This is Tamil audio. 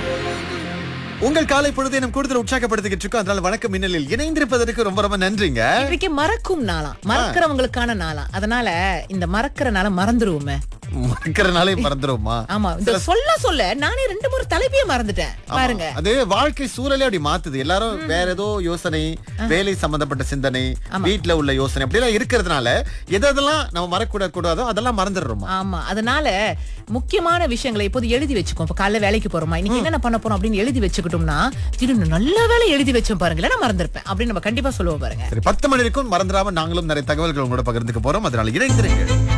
உங்கள் காலை பொழுதை நம் கூடுதல் உற்சாகப்படுத்திக்கிட்டு இருக்கோம் அதனால வணக்கம் மின்னலில் இணைந்திருப்பதற்கு ரொம்ப ரொம்ப நன்றிங்க இன்றைக்கு மறக்கும் நாளாம் மறக்கிறவங்களுக்கான நாளாம் அதனால இந்த மறக்கிற நாள மறந்துருவோமே மறக்கிறனாலே மறந்துருமா ஆமா இந்த சொல்ல சொல்ல நானே ரெண்டு மூணு தலைப்பையே மறந்துட்டேன் பாருங்க அது வாழ்க்கை சூழலே அப்படி மாத்துது எல்லாரும் வேற ஏதோ யோசனை வேலை சம்பந்தப்பட்ட சிந்தனை வீட்ல உள்ள யோசனை அப்படி எல்லாம் இருக்கிறதுனால எதெல்லாம் நம்ம மறக்கூட கூடாதோ அதெல்லாம் மறந்துடுறோமா ஆமா அதனால முக்கியமான விஷயங்களை இப்போது எழுதி வச்சுக்கோ இப்ப காலைல வேலைக்கு போறோமா இன்னைக்கு என்னென்ன பண்ண போறோம் அப்படின்னு எழுதி வச்சுக்கிட்டோம்னா திடீர்னு நல்ல வேலை எழுதி வச்சோம் பாருங்களேன் நான் மறந்திருப்பேன் அப்படின்னு நம்ம கண்டிப்பா சொல்லுவோம் பாருங்க சரி பத்து மணி இருக்கும் மறந்துடாம நாங்களும் நிறைய தகவல்கள் உங்களோட பகிர்ந்துக்க போறோம் அதனால இணைந்திருங்கள்